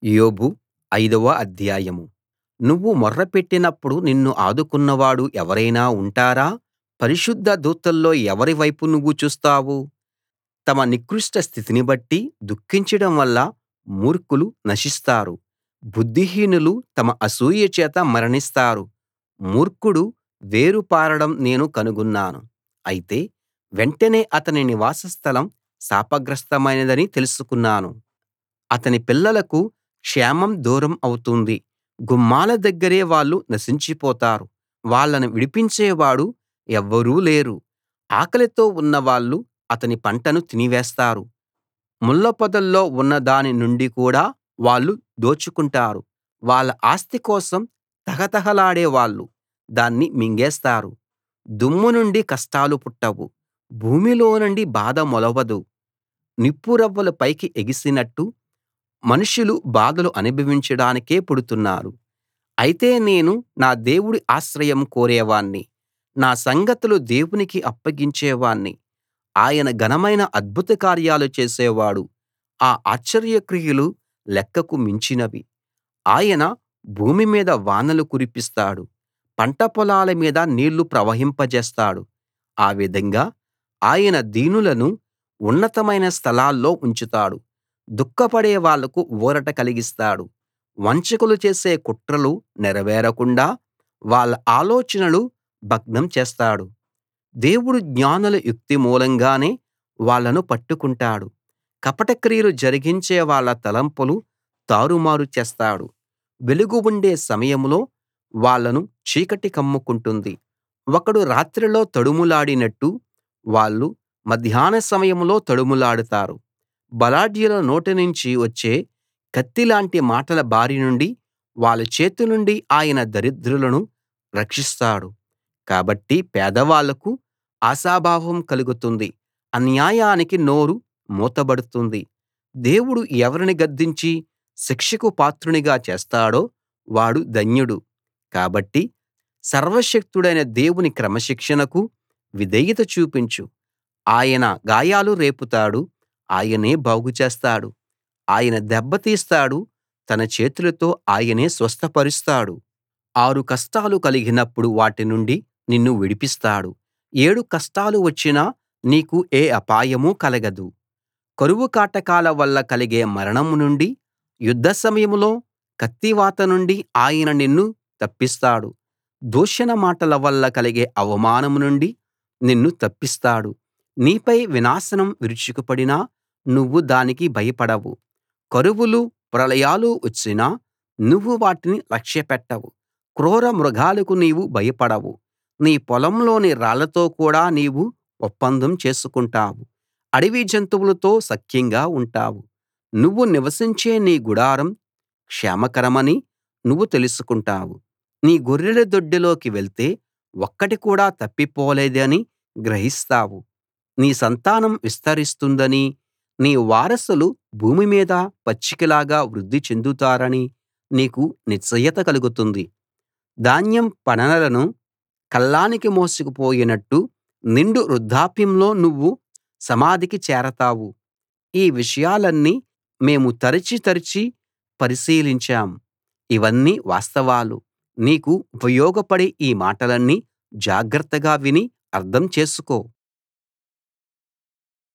యోబు ఐదవ అధ్యాయం నువ్వు మొర్ర పెట్టినప్పుడు నిన్ను ఆదుకున్నవాడు ఎవరైనా ఉంటారా పరిశుద్ధ దూతల్లో ఎవరి వైపు నువ్వు చూస్తావు తమ నికృష్ట స్థితిని బట్టి దుఃఖించడం వల్ల మూర్ఖులు నశిస్తారు బుద్ధిహీనులు తమ అసూయ చేత మరణిస్తారు మూర్ఖుడు వేరు పారడం నేను కనుగొన్నాను అయితే వెంటనే అతని నివాస స్థలం శాపగ్రస్తమైనదని తెలుసుకున్నాను అతని పిల్లలకు క్షేమం దూరం అవుతుంది గుమ్మాల దగ్గరే వాళ్ళు నశించిపోతారు వాళ్ళను విడిపించేవాడు ఎవ్వరూ లేరు ఆకలితో ఉన్నవాళ్ళు అతని పంటను తినివేస్తారు ముళ్ళపొదల్లో ఉన్నదాని నుండి కూడా వాళ్ళు దోచుకుంటారు వాళ్ళ ఆస్తి కోసం తహతహలాడే వాళ్ళు దాన్ని మింగేస్తారు దుమ్ము నుండి కష్టాలు పుట్టవు భూమిలోనుండి బాధ మొలవదు నిప్పురవ్వలు పైకి ఎగిసినట్టు మనుషులు బాధలు అనుభవించడానికే పుడుతున్నారు అయితే నేను నా దేవుడి ఆశ్రయం కోరేవాణ్ణి నా సంగతులు దేవునికి అప్పగించేవాణ్ణి ఆయన ఘనమైన అద్భుత కార్యాలు చేసేవాడు ఆ ఆశ్చర్యక్రియలు లెక్కకు మించినవి ఆయన భూమి మీద వానలు కురిపిస్తాడు పంట పొలాల మీద నీళ్లు ప్రవహింపజేస్తాడు ఆ విధంగా ఆయన దీనులను ఉన్నతమైన స్థలాల్లో ఉంచుతాడు దుఃఖపడే వాళ్లకు ఊరట కలిగిస్తాడు వంచకులు చేసే కుట్రలు నెరవేరకుండా వాళ్ళ ఆలోచనలు భగ్నం చేస్తాడు దేవుడు జ్ఞానుల యుక్తి మూలంగానే వాళ్ళను పట్టుకుంటాడు కపట క్రియలు జరిగించే వాళ్ళ తలంపులు తారుమారు చేస్తాడు వెలుగు ఉండే సమయంలో వాళ్ళను చీకటి కమ్ముకుంటుంది ఒకడు రాత్రిలో తడుములాడినట్టు వాళ్ళు మధ్యాహ్న సమయంలో తడుములాడుతారు బలాఢ్యుల నోటినుంచి వచ్చే కత్తిలాంటి మాటల బారి నుండి వాళ్ళ చేతినుండి ఆయన దరిద్రులను రక్షిస్తాడు కాబట్టి పేదవాళ్ళకు ఆశాభావం కలుగుతుంది అన్యాయానికి నోరు మూతబడుతుంది దేవుడు ఎవరిని గద్దించి శిక్షకు పాత్రునిగా చేస్తాడో వాడు ధన్యుడు కాబట్టి సర్వశక్తుడైన దేవుని క్రమశిక్షణకు విధేయత చూపించు ఆయన గాయాలు రేపుతాడు ఆయనే బాగుచేస్తాడు ఆయన దెబ్బ తీస్తాడు తన చేతులతో ఆయనే స్వస్థపరుస్తాడు ఆరు కష్టాలు కలిగినప్పుడు వాటి నుండి నిన్ను విడిపిస్తాడు ఏడు కష్టాలు వచ్చినా నీకు ఏ అపాయమూ కలగదు కరువు కాటకాల వల్ల కలిగే మరణం నుండి యుద్ధ సమయంలో కత్తివాత నుండి ఆయన నిన్ను తప్పిస్తాడు దూషణ మాటల వల్ల కలిగే అవమానం నుండి నిన్ను తప్పిస్తాడు నీపై వినాశనం విరుచుకుపడినా నువ్వు దానికి భయపడవు కరువులు ప్రళయాలు వచ్చినా నువ్వు వాటిని లక్ష్యపెట్టవు క్రూర మృగాలకు నీవు భయపడవు నీ పొలంలోని రాళ్లతో కూడా నీవు ఒప్పందం చేసుకుంటావు అడవి జంతువులతో సఖ్యంగా ఉంటావు నువ్వు నివసించే నీ గుడారం క్షేమకరమని నువ్వు తెలుసుకుంటావు నీ గొర్రెల దొడ్డిలోకి వెళ్తే ఒక్కటి కూడా తప్పిపోలేదని గ్రహిస్తావు నీ సంతానం విస్తరిస్తుందనీ నీ వారసులు భూమి మీద పచ్చికలాగా వృద్ధి చెందుతారని నీకు నిశ్చయత కలుగుతుంది ధాన్యం పనలను కళ్ళానికి మోసుకుపోయినట్టు నిండు వృద్ధాప్యంలో నువ్వు సమాధికి చేరతావు ఈ విషయాలన్నీ మేము తరచి తరచి పరిశీలించాం ఇవన్నీ వాస్తవాలు నీకు ఉపయోగపడే ఈ మాటలన్నీ జాగ్రత్తగా విని అర్థం చేసుకో